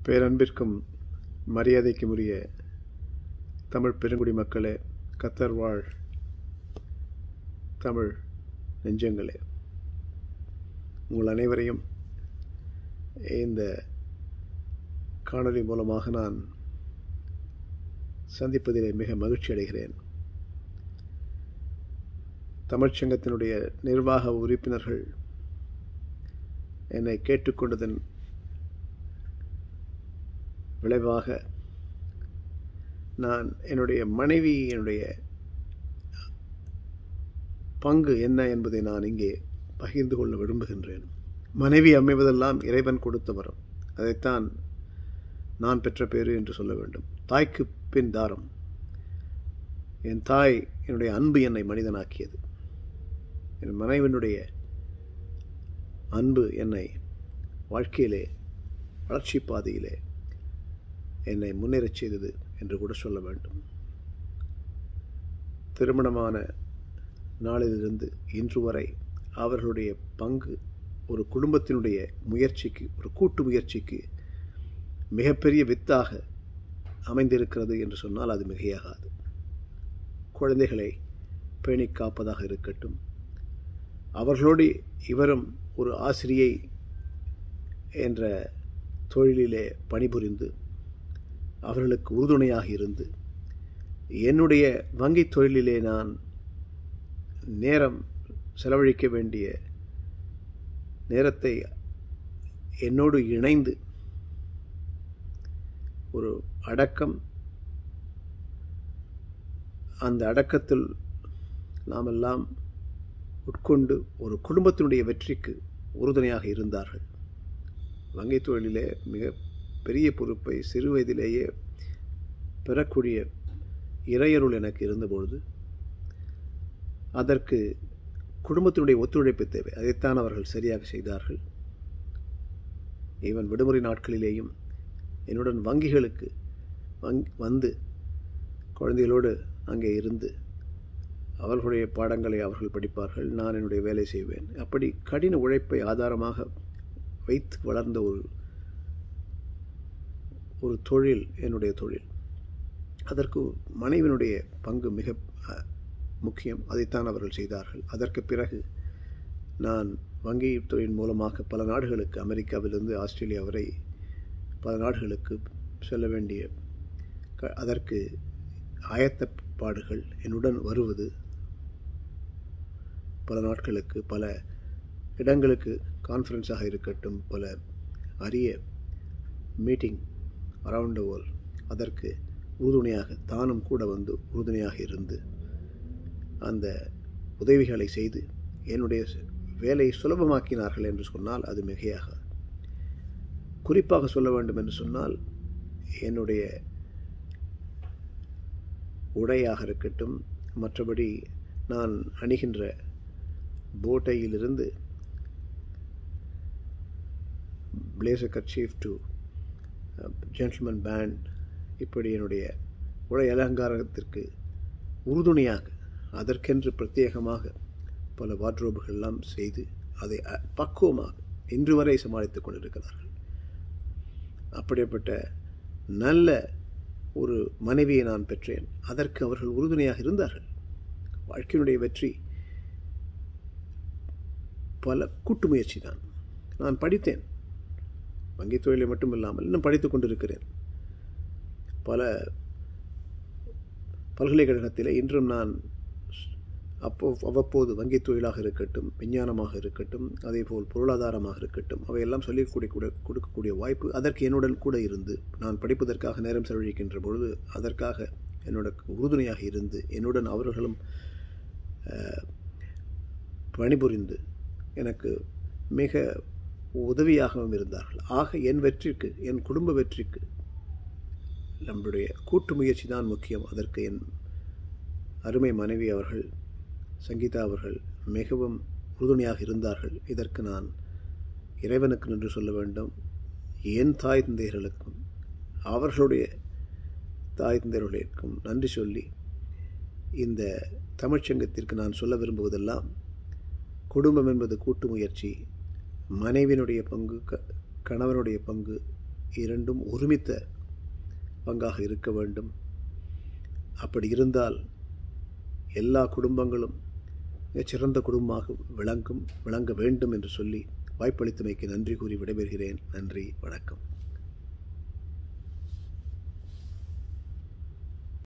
பேரன்பிற்கும் மரியாதைக்கும் உரிய தமிழ் பெருங்குடி மக்களே கத்தர் வாழ் தமிழ் நெஞ்சங்களே உங்கள் அனைவரையும் இந்த காணொளி மூலமாக நான் சந்திப்பதிலே மிக மகிழ்ச்சி அடைகிறேன் தமிழ்ச்சங்கத்தினுடைய நிர்வாக உறுப்பினர்கள் என்னை கேட்டுக்கொண்டதன் விளைவாக நான் என்னுடைய மனைவியினுடைய பங்கு என்ன என்பதை நான் இங்கே பகிர்ந்து கொள்ள விரும்புகின்றேன் மனைவி அமைவதெல்லாம் இறைவன் கொடுத்த வரம் அதைத்தான் நான் பெற்ற பேரு என்று சொல்ல வேண்டும் தாய்க்கு பின் தாரம் என் தாய் என்னுடைய அன்பு என்னை மனிதனாக்கியது என் மனைவினுடைய அன்பு என்னை வாழ்க்கையிலே வளர்ச்சி பாதையிலே என்னை முன்னேறச் செய்தது என்று கூட சொல்ல வேண்டும் திருமணமான நாளிலிருந்து இன்று வரை அவர்களுடைய பங்கு ஒரு குடும்பத்தினுடைய முயற்சிக்கு ஒரு கூட்டு முயற்சிக்கு மிகப்பெரிய வித்தாக அமைந்திருக்கிறது என்று சொன்னால் அது மிகையாகாது குழந்தைகளை பேணி காப்பதாக இருக்கட்டும் அவர்களோடு இவரும் ஒரு ஆசிரியை என்ற தொழிலிலே பணிபுரிந்து அவர்களுக்கு உறுதுணையாக இருந்து என்னுடைய வங்கி தொழிலிலே நான் நேரம் செலவழிக்க வேண்டிய நேரத்தை என்னோடு இணைந்து ஒரு அடக்கம் அந்த அடக்கத்தில் நாம் எல்லாம் உட்கொண்டு ஒரு குடும்பத்தினுடைய வெற்றிக்கு உறுதுணையாக இருந்தார்கள் வங்கி தொழிலிலே மிக பெரிய பொறுப்பை சிறு வயதிலேயே பெறக்கூடிய இறையருள் எனக்கு இருந்தபொழுது அதற்கு குடும்பத்தினுடைய ஒத்துழைப்பு தேவை அதைத்தான் அவர்கள் சரியாக செய்தார்கள் ஈவன் விடுமுறை நாட்களிலேயும் என்னுடன் வங்கிகளுக்கு வங் வந்து குழந்தைகளோடு அங்கே இருந்து அவர்களுடைய பாடங்களை அவர்கள் படிப்பார்கள் நான் என்னுடைய வேலை செய்வேன் அப்படி கடின உழைப்பை ஆதாரமாக வைத்து வளர்ந்த ஒரு ஒரு தொழில் என்னுடைய தொழில் அதற்கு மனைவினுடைய பங்கு மிக முக்கியம் அதைத்தான் அவர்கள் செய்தார்கள் அதற்கு பிறகு நான் வங்கி தொழில் மூலமாக பல நாடுகளுக்கு அமெரிக்காவிலிருந்து ஆஸ்திரேலியா வரை பல நாடுகளுக்கு செல்ல வேண்டிய அதற்கு ஆயத்தப்பாடுகள் என்னுடன் வருவது பல நாட்களுக்கு பல இடங்களுக்கு கான்ஃபரன்ஸாக இருக்கட்டும் பல அரிய மீட்டிங் அரவுண்ட் த வேர்ல்ட் அதற்கு உறுதுணையாக தானும் கூட வந்து உறுதுணையாக இருந்து அந்த உதவிகளை செய்து என்னுடைய வேலையை சுலபமாக்கினார்கள் என்று சொன்னால் அது மிகையாக குறிப்பாக சொல்ல வேண்டும் என்று சொன்னால் என்னுடைய உடையாக இருக்கட்டும் மற்றபடி நான் அணிகின்ற போட்டையிலிருந்து blazer kerchief to gentleman pant இப்படி என்னுடைய உடை அலங்காரத்திற்கு உறுதுணையாக அதற்கென்று பிரத்யேகமாக பல வார்ட்ரோபுகள்லாம் செய்து அதை பக்குவமாக இன்று வரை சமாளித்துக் கொண்டிருக்கிறார்கள் அப்படிப்பட்ட நல்ல ஒரு மனைவியை நான் பெற்றேன் அதற்கு அவர்கள் உறுதுணையாக இருந்தார்கள் வாழ்க்கையினுடைய வெற்றி பல கூட்டு முயற்சி தான் நான் படித்தேன் வங்கி தொழிலை மட்டும் இல்லாமல் இன்னும் படித்து கொண்டிருக்கிறேன் பல பல்கலைக்கழகத்தில் இன்றும் நான் அப்போ அவ்வப்போது வங்கி தொழிலாக இருக்கட்டும் விஞ்ஞானமாக இருக்கட்டும் அதே போல் பொருளாதாரமாக இருக்கட்டும் அவையெல்லாம் சொல்லிக்கூடிய கூட கொடுக்கக்கூடிய வாய்ப்பு அதற்கு என்னுடன் கூட இருந்து நான் படிப்பதற்காக நேரம் செலவழிக்கின்ற பொழுது அதற்காக என்னோட உறுதுணையாக இருந்து என்னுடன் அவர்களும் பணிபுரிந்து எனக்கு மிக உதவியாகவும் இருந்தார்கள் ஆக என் வெற்றிக்கு என் குடும்ப வெற்றிக்கு நம்முடைய கூட்டு முயற்சி தான் முக்கியம் அதற்கு என் அருமை மனைவி அவர்கள் சங்கீதா அவர்கள் மிகவும் உறுதுணையாக இருந்தார்கள் இதற்கு நான் இறைவனுக்கு நின்று சொல்ல வேண்டும் என் தாய் தந்தையர்களுக்கும் அவர்களுடைய தாய் தந்தையர்களுக்கும் நன்றி சொல்லி இந்த தமிழ்ச்சங்கத்திற்கு நான் சொல்ல விரும்புவதெல்லாம் குடும்பம் என்பது கூட்டு முயற்சி மனைவியினுடைய பங்கு க கணவனுடைய பங்கு இரண்டும் ஒருமித்த பங்காக இருக்க வேண்டும் அப்படி இருந்தால் எல்லா குடும்பங்களும் மிகச்சிறந்த குடும்பமாக விளங்கும் விளங்க வேண்டும் என்று சொல்லி வாய்ப்பளித்தமைக்கு நன்றி கூறி விடைபெறுகிறேன் நன்றி வணக்கம்